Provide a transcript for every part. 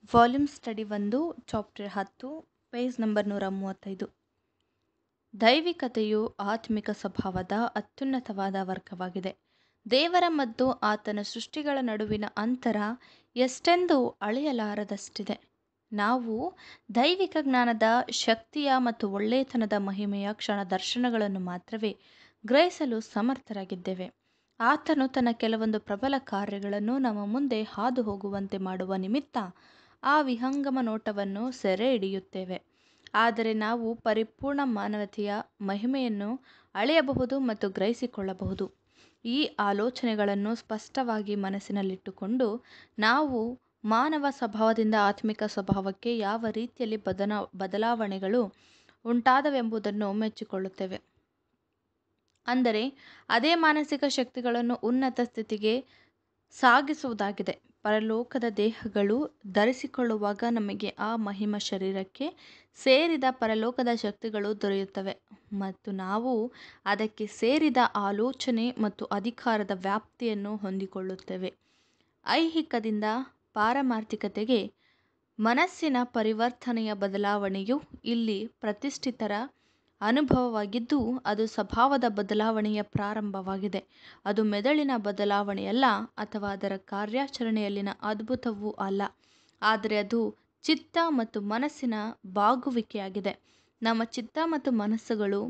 volume study ಒಂದು chapter ಹತ್ತು page number ನೂರ ಮೂವತ್ತೈದು ದೈವಿಕತೆಯು ಆತ್ಮಿಕ ಸ್ವಭಾವದ ಅತ್ಯುನ್ನತವಾದ ವರ್ಗವಾಗಿದೆ ದೇವರ ಮತ್ತು ಆತನ ಸೃಷ್ಟಿಗಳ ನಡುವಿನ ಅಂತರ ಎಷ್ಟೆಂದು ಅಳೆಯಲಾರದಷ್ಟಿದೆ ನಾವು ದೈವಿಕ ಜ್ಞಾನದ ಶಕ್ತಿಯ ಮತ್ತು ಒಳ್ಳೆಯತನದ ಮಹಿಮೆಯ ಕ್ಷಣ ದರ್ಶನಗಳನ್ನು ಮಾತ್ರವೇ ಗ್ರಹಿಸಲು ಸಮರ್ಥರಾಗಿದ್ದೇವೆ ಆತನು ತನ್ನ ಕೆಲವೊಂದು ಪ್ರಬಲ ಕಾರ್ಯಗಳನ್ನು ನಮ್ಮ ಮುಂದೆ ಹಾದು ಹೋಗುವಂತೆ ಮಾಡುವ ನಿಮಿತ್ತ ಆ ವಿಹಂಗಮ ನೋಟವನ್ನು ಸೆರೆ ಹಿಡಿಯುತ್ತೇವೆ ಆದರೆ ನಾವು ಪರಿಪೂರ್ಣ ಮಾನವತೆಯ ಮಹಿಮೆಯನ್ನು ಅಳೆಯಬಹುದು ಮತ್ತು ಗ್ರಹಿಸಿಕೊಳ್ಳಬಹುದು ಈ ಆಲೋಚನೆಗಳನ್ನು ಸ್ಪಷ್ಟವಾಗಿ ಮನಸ್ಸಿನಲ್ಲಿಟ್ಟುಕೊಂಡು ನಾವು ಮಾನವ ಸ್ವಭಾವದಿಂದ ಆತ್ಮಿಕ ಸ್ವಭಾವಕ್ಕೆ ಯಾವ ರೀತಿಯಲ್ಲಿ ಬದನಾ ಬದಲಾವಣೆಗಳು ಉಂಟಾದವೆಂಬುದನ್ನು ಮೆಚ್ಚಿಕೊಳ್ಳುತ್ತೇವೆ ಅಂದರೆ ಅದೇ ಮಾನಸಿಕ ಶಕ್ತಿಗಳನ್ನು ಉನ್ನತ ಸ್ಥಿತಿಗೆ ಸಾಗಿಸುವುದಾಗಿದೆ ಪರಲೋಕದ ದೇಹಗಳು ಧರಿಸಿಕೊಳ್ಳುವಾಗ ನಮಗೆ ಆ ಮಹಿಮ ಶರೀರಕ್ಕೆ ಸೇರಿದ ಪರಲೋಕದ ಶಕ್ತಿಗಳು ದೊರೆಯುತ್ತವೆ ಮತ್ತು ನಾವು ಅದಕ್ಕೆ ಸೇರಿದ ಆಲೋಚನೆ ಮತ್ತು ಅಧಿಕಾರದ ವ್ಯಾಪ್ತಿಯನ್ನು ಹೊಂದಿಕೊಳ್ಳುತ್ತೇವೆ ಐಹಿಕದಿಂದ ಪಾರಮಾರ್ಥಿಕತೆಗೆ ಮನಸ್ಸಿನ ಪರಿವರ್ತನೆಯ ಬದಲಾವಣೆಯು ಇಲ್ಲಿ ಪ್ರತಿಷ್ಠಿತರ ಅನುಭವವಾಗಿದ್ದು ಅದು ಸ್ವಭಾವದ ಬದಲಾವಣೆಯ ಪ್ರಾರಂಭವಾಗಿದೆ ಅದು ಮೆದುಳಿನ ಬದಲಾವಣೆಯಲ್ಲ ಅಥವಾ ಅದರ ಕಾರ್ಯಾಚರಣೆಯಲ್ಲಿನ ಅದ್ಭುತವೂ ಅಲ್ಲ ಆದರೆ ಅದು ಚಿತ್ತ ಮತ್ತು ಮನಸ್ಸಿನ ಬಾಗುವಿಕೆಯಾಗಿದೆ ನಮ್ಮ ಚಿತ್ತ ಮತ್ತು ಮನಸ್ಸುಗಳು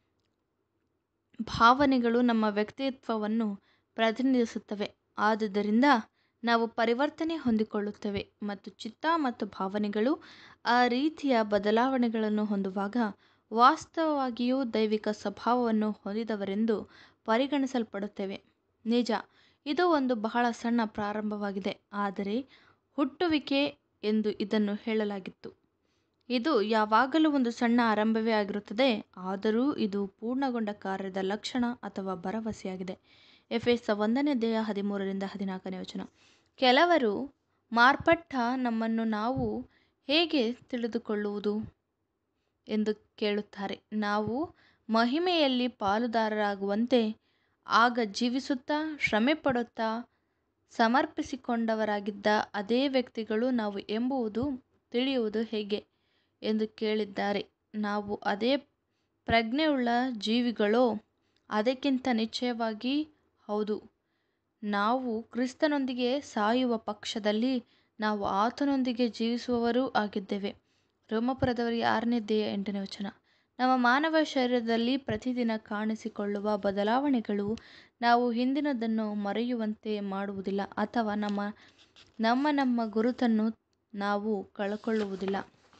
ಭಾವನೆಗಳು ನಮ್ಮ ವ್ಯಕ್ತಿತ್ವವನ್ನು ಪ್ರತಿನಿಧಿಸುತ್ತವೆ ಆದುದರಿಂದ ನಾವು ಪರಿವರ್ತನೆ ಹೊಂದಿಕೊಳ್ಳುತ್ತೇವೆ ಮತ್ತು ಚಿತ್ತ ಮತ್ತು ಭಾವನೆಗಳು ಆ ರೀತಿಯ ಬದಲಾವಣೆಗಳನ್ನು ಹೊಂದುವಾಗ ವಾಸ್ತವವಾಗಿಯೂ ದೈವಿಕ ಸ್ವಭಾವವನ್ನು ಹೊಂದಿದವರೆಂದು ಪರಿಗಣಿಸಲ್ಪಡುತ್ತೇವೆ ನಿಜ ಇದು ಒಂದು ಬಹಳ ಸಣ್ಣ ಪ್ರಾರಂಭವಾಗಿದೆ ಆದರೆ ಹುಟ್ಟುವಿಕೆ ಎಂದು ಇದನ್ನು ಹೇಳಲಾಗಿತ್ತು ಇದು ಯಾವಾಗಲೂ ಒಂದು ಸಣ್ಣ ಆರಂಭವೇ ಆಗಿರುತ್ತದೆ ಆದರೂ ಇದು ಪೂರ್ಣಗೊಂಡ ಕಾರ್ಯದ ಲಕ್ಷಣ ಅಥವಾ ಭರವಸೆಯಾಗಿದೆ ಎಫೆಸ ಒಂದನೇ ದೇಹ ಹದಿಮೂರರಿಂದ ಹದಿನಾಲ್ಕನೇ ವಚನ ಕೆಲವರು ಮಾರ್ಪಟ್ಟ ನಮ್ಮನ್ನು ನಾವು ಹೇಗೆ ತಿಳಿದುಕೊಳ್ಳುವುದು ಎಂದು ಕೇಳುತ್ತಾರೆ ನಾವು ಮಹಿಮೆಯಲ್ಲಿ ಪಾಲುದಾರರಾಗುವಂತೆ ಆಗ ಜೀವಿಸುತ್ತಾ ಶ್ರಮೆ ಪಡುತ್ತಾ ಸಮರ್ಪಿಸಿಕೊಂಡವರಾಗಿದ್ದ ಅದೇ ವ್ಯಕ್ತಿಗಳು ನಾವು ಎಂಬುದು ತಿಳಿಯುವುದು ಹೇಗೆ ಎಂದು ಕೇಳಿದ್ದಾರೆ ನಾವು ಅದೇ ಪ್ರಜ್ಞೆಯುಳ್ಳ ಜೀವಿಗಳೋ ಅದಕ್ಕಿಂತ ನಿಶ್ಚಯವಾಗಿ ಹೌದು ನಾವು ಕ್ರಿಸ್ತನೊಂದಿಗೆ ಸಾಯುವ ಪಕ್ಷದಲ್ಲಿ ನಾವು ಆತನೊಂದಿಗೆ ಜೀವಿಸುವವರೂ ಆಗಿದ್ದೇವೆ ರೋಮಪುರದವರಿಗೆ ಆರನೇ ದೇಹ ಎಂಟನೇ ವಚನ ನಮ್ಮ ಮಾನವ ಶರೀರದಲ್ಲಿ ಪ್ರತಿದಿನ ಕಾಣಿಸಿಕೊಳ್ಳುವ ಬದಲಾವಣೆಗಳು ನಾವು ಹಿಂದಿನದನ್ನು ಮರೆಯುವಂತೆ ಮಾಡುವುದಿಲ್ಲ ಅಥವಾ ನಮ್ಮ ನಮ್ಮ ನಮ್ಮ ಗುರುತನ್ನು ನಾವು ಕಳಕೊಳ್ಳುವುದಿಲ್ಲ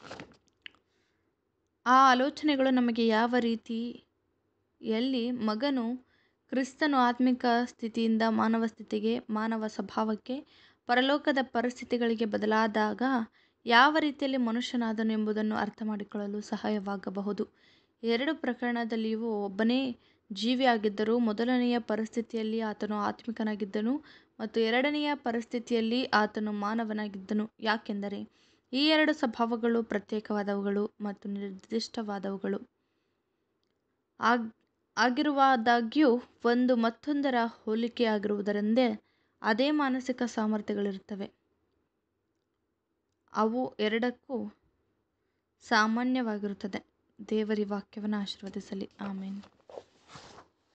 ಆ ಆಲೋಚನೆಗಳು ನಮಗೆ ಯಾವ ರೀತಿಯಲ್ಲಿ ಮಗನು ಕ್ರಿಸ್ತನು ಆತ್ಮಿಕ ಸ್ಥಿತಿಯಿಂದ ಮಾನವ ಸ್ಥಿತಿಗೆ ಮಾನವ ಸ್ವಭಾವಕ್ಕೆ ಪರಲೋಕದ ಪರಿಸ್ಥಿತಿಗಳಿಗೆ ಬದಲಾದಾಗ ಯಾವ ರೀತಿಯಲ್ಲಿ ಮನುಷ್ಯನಾದನು ಎಂಬುದನ್ನು ಅರ್ಥ ಮಾಡಿಕೊಳ್ಳಲು ಸಹಾಯವಾಗಬಹುದು ಎರಡು ಪ್ರಕರಣದಲ್ಲಿಯೂ ಒಬ್ಬನೇ ಜೀವಿಯಾಗಿದ್ದರೂ ಮೊದಲನೆಯ ಪರಿಸ್ಥಿತಿಯಲ್ಲಿ ಆತನು ಆತ್ಮಿಕನಾಗಿದ್ದನು ಮತ್ತು ಎರಡನೆಯ ಪರಿಸ್ಥಿತಿಯಲ್ಲಿ ಆತನು ಮಾನವನಾಗಿದ್ದನು ಯಾಕೆಂದರೆ ಈ ಎರಡು ಸ್ವಭಾವಗಳು ಪ್ರತ್ಯೇಕವಾದವುಗಳು ಮತ್ತು ನಿರ್ದಿಷ್ಟವಾದವುಗಳು ಆಗ್ ಆಗಿರುವಾದಾಗ್ಯೂ ಒಂದು ಮತ್ತೊಂದರ ಹೋಲಿಕೆಯಾಗಿರುವುದರಿಂದ ಅದೇ ಮಾನಸಿಕ ಸಾಮರ್ಥ್ಯಗಳಿರುತ್ತವೆ ಅವು ಎರಡಕ್ಕೂ ಸಾಮಾನ್ಯವಾಗಿರುತ್ತದೆ ದೇವರಿ ವಾಕ್ಯವನ್ನು ಆಶೀರ್ವದಿಸಲಿ ಆಮೇನ್